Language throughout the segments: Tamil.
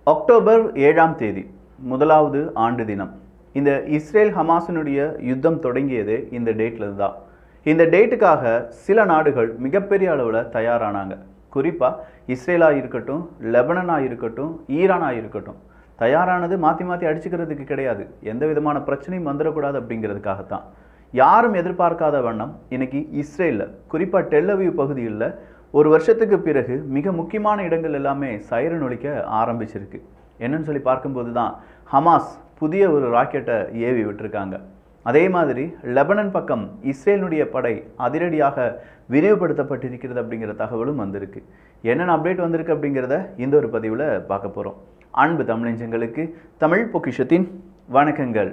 அக்டோபர் ஏழாம் தேதி முதலாவது ஆண்டு தினம் இந்த இஸ்ரேல் ஹமாஸினுடைய யுத்தம் தொடங்கியது இந்த டேட்ல தான் இந்த டேட்டுக்காக சில நாடுகள் மிகப்பெரிய அளவில் தயாரானாங்க குறிப்பாக இஸ்ரேலாக இருக்கட்டும் லெபனனாக இருக்கட்டும் ஈரானாக இருக்கட்டும் தயாரானது மாற்றி மாற்றி அடிச்சுக்கிறதுக்கு கிடையாது எந்த விதமான பிரச்சனையும் வந்துடக்கூடாது அப்படிங்கிறதுக்காகத்தான் யாரும் எதிர்பார்க்காத வண்ணம் இன்னைக்கு இஸ்ரேலில் குறிப்பாக டெல்லவிவ் பகுதியில் ஒரு வருஷத்துக்கு பிறகு மிக முக்கியமான இடங்கள் எல்லாமே சைரன் ஒலிக்க ஆரம்பிச்சிருக்கு என்னன்னு சொல்லி பார்க்கும்போது தான் ஹமாஸ் புதிய ஒரு ராக்கெட்டை ஏவி விட்டிருக்காங்க அதே மாதிரி லெபனன் பக்கம் இஸ்ரேலினுடைய படை அதிரடியாக விரிவுபடுத்தப்பட்டிருக்கிறது அப்படிங்கிற தகவலும் வந்திருக்கு என்னென்ன அப்டேட் வந்திருக்கு அப்படிங்கிறத இந்த ஒரு பதிவில் பார்க்க போகிறோம் அன்பு தமிழஞ்சங்களுக்கு தமிழ் பொக்கிஷத்தின் வணக்கங்கள்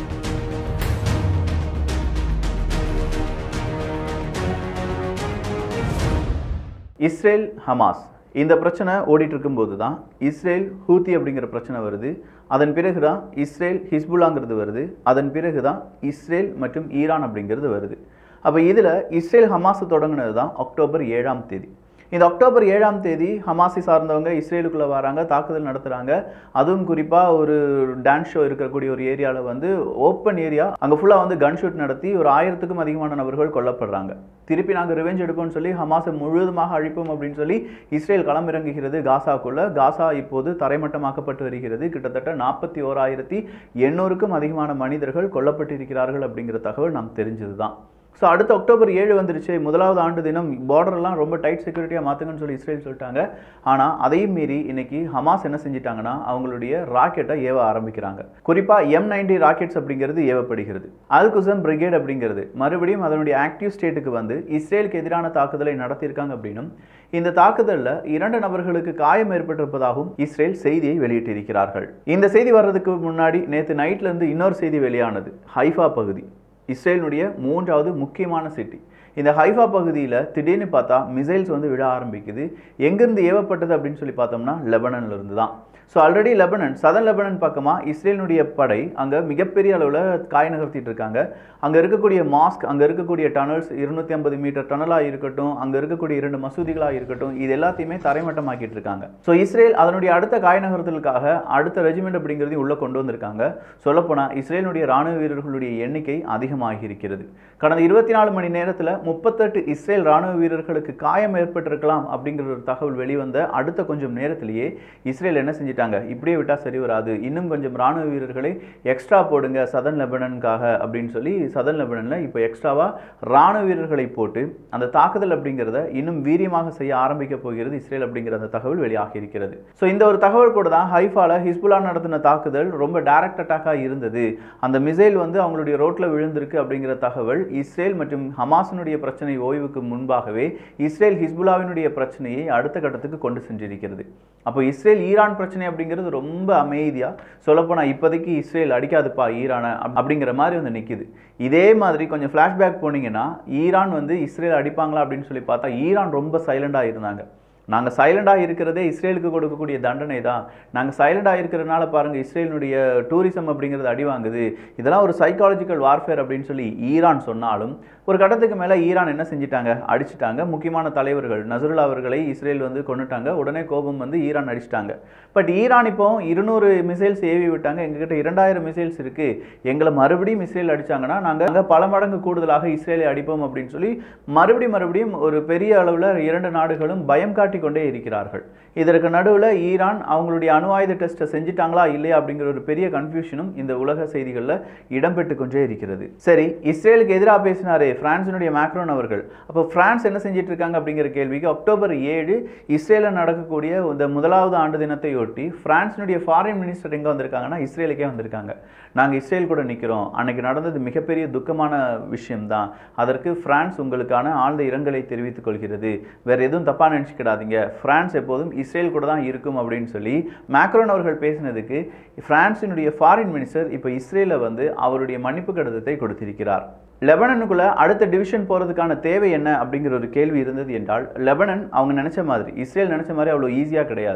இஸ்ரேல் ஹமாஸ் இந்த பிரச்சனை ஓடிட்டு இருக்கும்போது தான் இஸ்ரேல் ஹூத்தி அப்படிங்கிற பிரச்சனை வருது அதன் பிறகு தான் இஸ்ரேல் ஹிஸ்புல்லாங்கிறது வருது அதன் பிறகு தான் இஸ்ரேல் மற்றும் ஈரான் அப்படிங்கிறது வருது அப்போ இதில் இஸ்ரேல் ஹமாஸ் தொடங்கினது தான் அக்டோபர் ஏழாம் தேதி இந்த அக்டோபர் ஏழாம் தேதி ஹமாஸை சார்ந்தவங்க இஸ்ரேலுக்குள்ளே வராங்க தாக்குதல் நடத்துகிறாங்க அதுவும் குறிப்பாக ஒரு டான்ஸ் ஷோ இருக்கக்கூடிய ஒரு ஏரியாவில் வந்து ஓப்பன் ஏரியா அங்கே ஃபுல்லாக வந்து கன் ஷூட் நடத்தி ஒரு ஆயிரத்துக்கும் அதிகமான நபர்கள் கொல்லப்படுறாங்க திருப்பி நாங்கள் ரிவெஞ்ச் எடுப்போம்னு சொல்லி ஹமாஸை முழுவதுமாக அழிப்போம் அப்படின்னு சொல்லி இஸ்ரேல் களமிறங்குகிறது காசாக்குள்ள காசா இப்போது தரைமட்டமாக்கப்பட்டு வருகிறது கிட்டத்தட்ட நாற்பத்தி ஓராயிரத்தி எண்ணூறுக்கும் அதிகமான மனிதர்கள் கொல்லப்பட்டிருக்கிறார்கள் அப்படிங்கிற தகவல் நாம் தெரிஞ்சது தான் ஸோ அடுத்த அக்டோபர் ஏழு வந்துருச்சு முதலாவது ஆண்டு தினம் பார்டர்லாம் ரொம்ப டைட் செக்யூரிட்டியாக மாற்றுங்கன்னு சொல்லி இஸ்ரேல் சொல்லிட்டாங்க ஆனால் அதையும் மீறி இன்னைக்கு ஹமாஸ் என்ன செஞ்சிட்டாங்கன்னா அவங்களுடைய ராக்கெட்டை ஏவ ஆரம்பிக்கிறாங்க குறிப்பாக எம் நைன்டி ராக்கெட்ஸ் அப்படிங்கிறது ஏவப்படுகிறது அல்குசம் பிரிகேட் அப்படிங்கிறது மறுபடியும் அதனுடைய ஆக்டிவ் ஸ்டேட்டுக்கு வந்து இஸ்ரேலுக்கு எதிரான தாக்குதலை நடத்தியிருக்காங்க அப்படின்னும் இந்த தாக்குதலில் இரண்டு நபர்களுக்கு காயம் ஏற்பட்டிருப்பதாகவும் இஸ்ரேல் செய்தியை வெளியிட்டிருக்கிறார்கள் இந்த செய்தி வர்றதுக்கு முன்னாடி நேற்று நைட்ல இருந்து இன்னொரு செய்தி வெளியானது ஹைஃபா பகுதி இஸ்ரேலினுடைய மூன்றாவது முக்கியமான சிட்டி இந்த ஹைஃபா பகுதியில் திடீர்னு பார்த்தா மிசைல்ஸ் வந்து விழ ஆரம்பிக்குது எங்கேருந்து ஏவப்பட்டது அப்படின்னு சொல்லி பார்த்தோம்னா லெபனன்ல இருந்து தான் so already Lebanon southern Lebanon பக்கமாக இஸ்ரேலினுடைய படை அங்கே மிகப்பெரிய அளவில் காய் நகர்த்திட்டு இருக்காங்க அங்கே இருக்கக்கூடிய மாஸ்க் அங்கே இருக்கக்கூடிய டனல்ஸ் இருநூத்தி ஐம்பது மீட்டர் டனலாக இருக்கட்டும் அங்கே இருக்கக்கூடிய இரண்டு மசூதிகளாக இருக்கட்டும் இது எல்லாத்தையுமே தரைமட்டமாக்கிட்டு இருக்காங்க ஸோ இஸ்ரேல் அதனுடைய அடுத்த காய் நகர்த்தலுக்காக அடுத்த ரெஜிமெண்ட் அப்படிங்கிறதையும் உள்ளே கொண்டு வந்திருக்காங்க சொல்லப்போனால் இஸ்ரேலுடைய ராணுவ வீரர்களுடைய எண்ணிக்கை அதிகமாகி இருக்கிறது கடந்த இருபத்தி நாலு மணி நேரத்தில் முப்பத்தெட்டு இஸ்ரேல் ராணுவ வீரர்களுக்கு காயம் ஏற்பட்டிருக்கலாம் அப்படிங்கிற ஒரு தகவல் வெளிவந்த அடுத்த கொஞ்சம் நேரத்திலேயே இஸ்ரேல் என்ன செஞ்சிட்டாங்க இப்படியே விட்டால் சரி வராது இன்னும் கொஞ்சம் ராணுவ வீரர்களை எக்ஸ்ட்ரா போடுங்க சதன் லெபனனுக்காக அப்படின்னு சொல்லி சதன் லெபனனில் இப்போ எக்ஸ்ட்ராவாக ராணுவ வீரர்களை போட்டு அந்த தாக்குதல் அப்படிங்கிறத இன்னும் வீரியமாக செய்ய ஆரம்பிக்க போகிறது இஸ்ரேல் அப்படிங்கிற அந்த தகவல் வெளியாகி இருக்கிறது ஸோ இந்த ஒரு தகவல் கூட தான் ஹைஃபால ஹிஸ்புல்லா நடத்தின தாக்குதல் ரொம்ப டைரக்ட் அட்டாக்காக இருந்தது அந்த மிசைல் வந்து அவங்களுடைய ரோட்டில் விழுந்திருக்கு அப்படிங்கிற தகவல் இஸ்ரேல் மற்றும் ஹமாஸினுடைய பிரச்சனை ஓய்வுக்கு முன்பாகவே இஸ்ரேல் ஹிஸ்புல்லாவினுடைய பிரச்சனையை அடுத்த கட்டத்துக்கு கொண்டு சென்றிருக்கிறது அப்போ இஸ்ரேல் ஈரான் பிரச்சனை அப்படிங்கிறது ரொம்ப அமைதியாக சொல்லப்போனால் இப்போதைக்கு இஸ்ரேல் அடிக்காதுப்பா ஈரானை அப்~ அப்படிங்கிற மாதிரி வந்து நிற்கிது இதே மாதிரி கொஞ்சம் ஃப்ளாஷ்பேக் போனீங்கன்னா ஈரான் வந்து இஸ்ரேல் அடிப்பாங்களா அப்படின்னு சொல்லி பார்த்தா ஈரான் ரொம்ப சைலண்டாக இருந்தாங்க நாங்கள் சைலண்டாக இருக்கிறதே இஸ்ரேலுக்கு கொடுக்கக்கூடிய தண்டனை தான் நாங்கள் சைலண்டாக இருக்கிறனால பாருங்கள் இஸ்ரேலினுடைய டூரிசம் அப்படிங்கிறது அடி வாங்குது இதெல்லாம் ஒரு சைக்காலஜிக்கல் வார்ஃபேர் அப்படின்னு சொல்லி ஈரான் சொன்னாலும் ஒரு கட்டத்துக்கு மேலே ஈரான் என்ன செஞ்சிட்டாங்க அடிச்சிட்டாங்க முக்கியமான தலைவர்கள் நசருல்லா அவர்களை இஸ்ரேல் வந்து கொண்டுட்டாங்க உடனே கோபம் வந்து ஈரான் அடிச்சிட்டாங்க பட் ஈரான் இப்போ இருநூறு மிசைல்ஸ் ஏவி விட்டாங்க எங்ககிட்ட இரண்டாயிரம் மிசைல்ஸ் இருக்குது எங்களை மறுபடியும் இஸ்ரேல் அடிச்சாங்கன்னா நாங்கள் அங்கே பல மடங்கு கூடுதலாக இஸ்ரேலை அடிப்போம் அப்படின்னு சொல்லி மறுபடியும் மறுபடியும் ஒரு பெரிய அளவில் இரண்டு நாடுகளும் பயம் காட்டி கொண்டே இருக்கிறார்கள் இதற்கு நடுவில் ஈரான் அவங்களுடைய அணு ஆயுத டெஸ்ட்டை செஞ்சிட்டாங்களா இல்லையா அப்படிங்கிற ஒரு பெரிய கன்ஃபியூஷனும் இந்த உலக செய்திகளில் இடம்பெற்று கொண்டே இருக்கிறது சரி இஸ்ரேலுக்கு எதிராக பேசினாரே பிரான்சினுடைய மேக்ரோன் அவர்கள் அப்போ பிரான்ஸ் என்ன செஞ்சிட்டு இருக்காங்க அப்படிங்கிற கேள்விக்கு அக்டோபர் ஏழு இஸ்ரேலில் நடக்கக்கூடிய இந்த முதலாவது ஆண்டு தினத்தையொட்டி பிரான்சினுடைய ஃபாரின் மினிஸ்டர் எங்கே வந்திருக்காங்கன்னா இஸ்ரேலுக்கே வந்திருக்காங்க நாங்கள் இஸ்ரேல் கூட நிற்கிறோம் அன்னைக்கு நடந்தது மிகப்பெரிய துக்கமான விஷயம்தான் அதற்கு பிரான்ஸ் உங்களுக்கான ஆழ்ந்த இரங்கலை தெரிவித்துக் கொள்கிறது வேற எதுவும் தப்பாக நினச்சிக்கிடாதீங்க பிரான்ஸ் எப்போதும் இஸ்ரேல் கூட தான் இருக்கும் அப்படின்னு சொல்லி மேக்ரோன் அவர்கள் பேசினதுக்கு பிரான்சினுடைய ஃபாரின் மினிஸ்டர் இப்போ இஸ்ரேலில் வந்து அவருடைய மன்னிப்பு கடிதத்தை கொடுத்திருக்கிறார் லெபனனுக்குள்ள அடுத்த டிவிஷன் போகிறதுக்கான தேவை என்ன அப்படிங்கிற ஒரு கேள்வி இருந்தது என்றால் லெபனன் அவங்க நினச்ச மாதிரி இஸ்ரேல் நினச்ச மாதிரி அவ்வளோ ஈஸியாக கிடையாது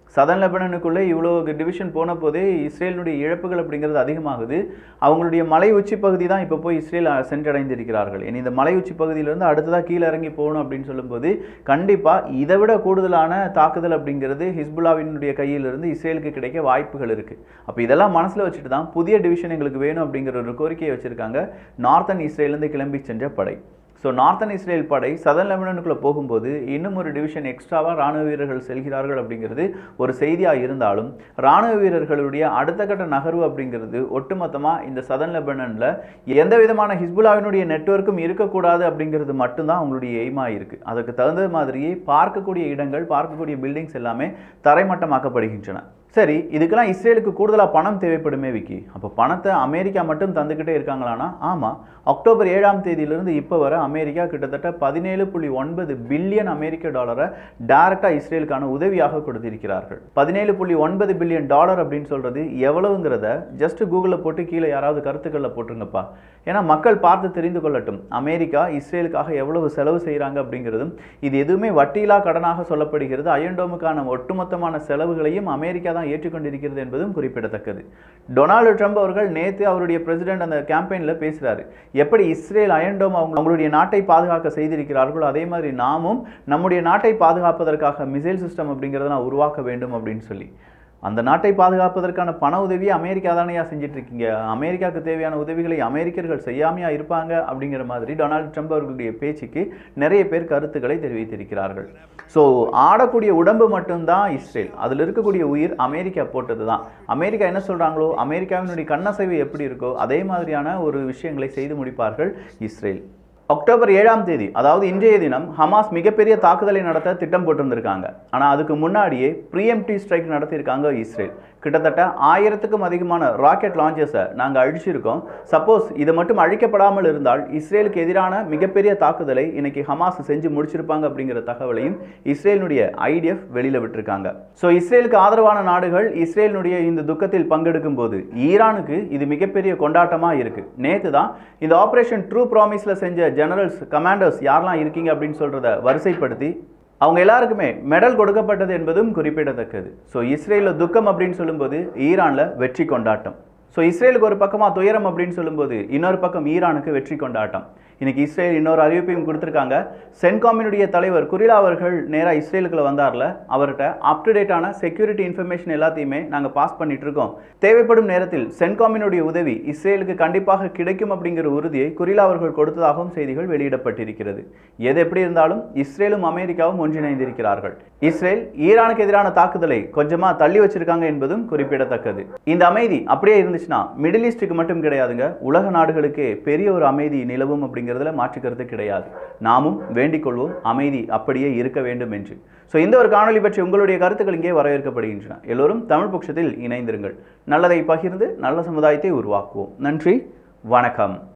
சதன் லெபனனுக்குள்ளே இவ்வளோ டிவிஷன் போன போதே இஸ்ரேலினுடைய இழப்புகள் அப்படிங்கிறது அதிகமாகுது அவங்களுடைய மலை உச்சி பகுதி தான் இப்போ போய் இஸ்ரேல் அஹ், சென்றடைந்திருக்கிறார்கள் இனி இந்த மலை உச்சி பகுதியிலிருந்து அடுத்ததாக கீழே இறங்கி போகணும் அப்படின்னு சொல்லும்போது கண்டிப்பாக இதை விட கூடுதலான தாக்குதல் அப்படிங்கிறது ஹிஸ்புல்லாவினுடைய கையிலிருந்து இஸ்ரேலுக்கு கிடைக்க வாய்ப்புகள் இருக்குது அப்போ இதெல்லாம் மனசில் வச்சுட்டு தான் புதிய டிவிஷன் எங்களுக்கு வேணும் அப்படிங்கிற ஒரு கோரிக்கையை வச்சுருக்காங்க நார்த்தன் இஸ்ரேலேருந்து கிளம்பி சென்ற படை ஸோ நார்த்தன் இஸ்ரேல் படை சதன் லெபனனுக்குள்ளே போகும்போது இன்னும் ஒரு டிவிஷன் எக்ஸ்ட்ராவாக ராணுவ வீரர்கள் செல்கிறார்கள் அப்படிங்கிறது ஒரு செய்தியாக இருந்தாலும் ராணுவ வீரர்களுடைய அடுத்த கட்ட நகர்வு அப்படிங்கிறது ஒட்டுமொத்தமாக இந்த சதன் லெபனனில் எந்த விதமான ஹிஸ்புல்லாவினுடைய நெட்வொர்க்கும் இருக்கக்கூடாது அப்படிங்கிறது மட்டும்தான் அவங்களுடைய எய்மாக இருக்குது அதுக்கு தகுந்த மாதிரியே பார்க்கக்கூடிய இடங்கள் பார்க்கக்கூடிய பில்டிங்ஸ் எல்லாமே தரைமட்டமாக்கப்படுகின்றன சரி இதுக்கெல்லாம் இஸ்ரேலுக்கு கூடுதலாக பணம் தேவைப்படுமே விக்கி அப்போ பணத்தை அமெரிக்கா மட்டும் தந்துக்கிட்டே இருக்காங்களான்னா ஆமாம் அக்டோபர் ஏழாம் தேதியிலிருந்து இப்போ வர அமெரிக்கா கிட்டத்தட்ட பதினேழு புள்ளி ஒன்பது பில்லியன் அமெரிக்க டாலரை டைரக்டாக இஸ்ரேலுக்கான உதவியாக கொடுத்திருக்கிறார்கள் பதினேழு புள்ளி ஒன்பது பில்லியன் டாலர் அப்படின்னு சொல்கிறது எவ்வளவுங்கிறத ஜஸ்ட் கூகுளில் போட்டு கீழே யாராவது கருத்துக்களில் போட்டுருங்கப்பா ஏன்னா மக்கள் பார்த்து தெரிந்து கொள்ளட்டும் அமெரிக்கா இஸ்ரேலுக்காக எவ்வளவு செலவு செய்கிறாங்க அப்படிங்கிறதும் இது எதுவுமே வட்டியில்லா கடனாக சொல்லப்படுகிறது அயன்டோமுக்கான ஒட்டுமொத்தமான செலவுகளையும் அமெரிக்கா தான் ஏற்றுக்கொண்டிருக்கிறது என்பதும் குறிப்பிடத்தக்கது டொனால்டு ட்ரம்ப் அவர்கள் நேற்று அவருடைய பிரசிடென்ட் அந்த கேம்பெயினில் பேசுகிறாரு எப்படி இஸ்ரேல் அயன்டோம் அவங்க அவங்களுடைய நாட்டை பாதுகாக்க செய்திருக்கிறார்களோ அதே மாதிரி நாமும் நம்முடைய நாட்டை பாதுகாப்பதற்காக மிசைல் சிஸ்டம் அப்படிங்கிறத நான் உருவாக்க வேண்டும் அப்படின்னு சொல்லி அந்த நாட்டை பாதுகாப்பதற்கான பண உதவியை அமெரிக்கா தானையா செஞ்சுட்டு இருக்கீங்க அமெரிக்காவுக்கு தேவையான உதவிகளை அமெரிக்கர்கள் செய்யாமையா இருப்பாங்க அப்படிங்கிற மாதிரி டொனால்டு ட்ரம்ப் அவர்களுடைய பேச்சுக்கு நிறைய பேர் கருத்துக்களை தெரிவித்திருக்கிறார்கள் ஸோ ஆடக்கூடிய உடம்பு மட்டும்தான் இஸ்ரேல் அதில் இருக்கக்கூடிய உயிர் அமெரிக்கா போட்டது தான் அமெரிக்கா என்ன சொல்கிறாங்களோ அமெரிக்காவினுடைய கண்ணசைவு எப்படி இருக்கோ அதே மாதிரியான ஒரு விஷயங்களை செய்து முடிப்பார்கள் இஸ்ரேல் அக்டோபர் ஏழாம் தேதி அதாவது இன்றைய தினம் ஹமாஸ் மிகப்பெரிய தாக்குதலை நடத்த திட்டம் போட்டிருந்திருக்காங்க ஆனால் அதுக்கு முன்னாடியே ப்ரீஎம்டி ஸ்ட்ரைக் நடத்தியிருக்காங்க இஸ்ரேல் கிட்டத்தட்ட ஆயிரத்துக்கும் அதிகமான ராக்கெட் லான்ச்சஸை நாங்கள் அழிச்சிருக்கோம் சப்போஸ் இது மட்டும் அழிக்கப்படாமல் இருந்தால் இஸ்ரேலுக்கு எதிரான மிகப்பெரிய தாக்குதலை இன்னைக்கு ஹமாஸ் செஞ்சு முடிச்சிருப்பாங்க அப்படிங்கிற தகவலையும் இஸ்ரேலினுடைய ஐடிஎஃப் வெளியில் விட்டிருக்காங்க ஸோ இஸ்ரேலுக்கு ஆதரவான நாடுகள் இஸ்ரேலினுடைய இந்த துக்கத்தில் பங்கெடுக்கும் போது ஈரானுக்கு இது மிகப்பெரிய கொண்டாட்டமாக இருக்கு நேற்று தான் இந்த ஆபரேஷன் ட்ரூ ப்ராமிஸில் செஞ்ச ஜெனரல்ஸ் கமாண்டர்ஸ் யாரெல்லாம் இருக்கீங்க அப்படின்னு சொல்கிறத வரிசைப்படுத்தி அவங்க எல்லாருக்குமே மெடல் கொடுக்கப்பட்டது என்பதும் குறிப்பிடத்தக்கது ஸோ இஸ்ரேலில் துக்கம் அப்படின்னு சொல்லும்போது ஈரானில் வெற்றி கொண்டாட்டம் ஸோ இஸ்ரேலுக்கு ஒரு பக்கமாக துயரம் அப்படின்னு சொல்லும்போது இன்னொரு பக்கம் ஈரானுக்கு வெற்றி கொண்டாட்டம் இன்னைக்கு இஸ்ரேல் இன்னொரு அறிவிப்பையும் கொடுத்துருக்காங்க சென்காமினுடைய தலைவர் குரிலா அவர்கள் நேராக இஸ்ரேலுக்குள்ள வந்தார்ல அவர்கிட்ட அப் டு டேட்டான செக்யூரிட்டி இன்ஃபர்மேஷன் எல்லாத்தையுமே நாங்கள் பாஸ் பண்ணிட்டு இருக்கோம் தேவைப்படும் நேரத்தில் சென்காமினுடைய உதவி இஸ்ரேலுக்கு கண்டிப்பாக கிடைக்கும் அப்படிங்கிற உறுதியை குரிலா அவர்கள் கொடுத்ததாகவும் செய்திகள் வெளியிடப்பட்டிருக்கிறது எது எப்படி இருந்தாலும் இஸ்ரேலும் அமெரிக்காவும் ஒன்றிணைந்திருக்கிறார்கள் இஸ்ரேல் ஈரானுக்கு எதிரான தாக்குதலை கொஞ்சமா தள்ளி வச்சிருக்காங்க என்பதும் குறிப்பிடத்தக்கது இந்த அமைதி அப்படியே இருந்துச்சுன்னா மிடில் ஈஸ்டுக்கு மட்டும் கிடையாதுங்க உலக நாடுகளுக்கே பெரிய ஒரு அமைதி நிலவும் அப்படிங்கிறதுல மாற்று கருத்து கிடையாது நாமும் வேண்டிக் கொள்வோம் அமைதி அப்படியே இருக்க வேண்டும் என்று ஸோ இந்த ஒரு காணொளி பற்றி உங்களுடைய கருத்துக்கள் இங்கே வரவேற்கப்படுகின்றன எல்லோரும் தமிழ் பட்சத்தில் இணைந்திருங்கள் நல்லதை பகிர்ந்து நல்ல சமுதாயத்தை உருவாக்குவோம் நன்றி வணக்கம்